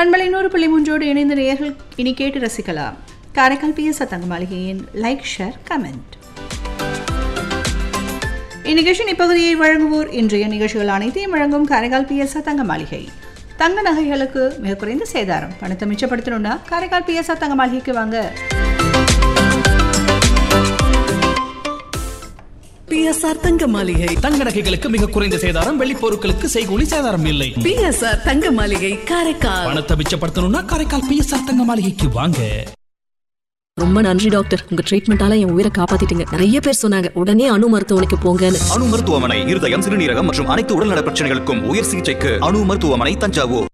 பண்பலை நூறு புள்ளி மூன்றோடு இணைந்த நேயர்கள் இனி கேட்டு ரசிக்கலாம் காரைக்கால் பிஎஸ் தங்க மாளிகையின் லைக் ஷேர் கமெண்ட் இந்நிகழ்ச்சியின் இப்பகுதியை வழங்குவோர் இன்றைய நிகழ்ச்சிகள் அனைத்தையும் வழங்கும் காரைக்கால் பிஎஸ் தங்க மாளிகை தங்க நகைகளுக்கு மிக குறைந்த சேதாரம் பணத்தை மிச்சப்படுத்தணும்னா காரைக்கால் பிஎஸ் தங்க மாளிகைக்கு வாங்க பிஎஸ்ஆர் தங்க மாளிகை தங்க நகைகளுக்கு மிக குறைந்த சேதாரம் வெள்ளி பொருட்களுக்கு செய்கூலி சேதாரம் இல்லை பிஎஸ்ஆர் தங்க மாளிகை காரைக்கால் பணத்தை மிச்சப்படுத்தணும்னா காரைக்கால் பிஎஸ்ஆர் தங்க மாளிகைக்கு வாங்க ரொம்ப நன்றி டாக்டர் உங்க ட்ரீட்மெண்டால என் உயிரை காப்பாத்திட்டீங்க நிறைய பேர் சொன்னாங்க உடனே அணு மருத்துவமனைக்கு போங்கன்னு அணு மருத்துவமனை இருதயம் சிறுநீரகம் மற்றும் அனைத்து உடல்நல பிரச்சனைகளுக்கும் உயர் சிகிச்சைக்கு அணு மருத்துவமனை தஞ்சாவூர்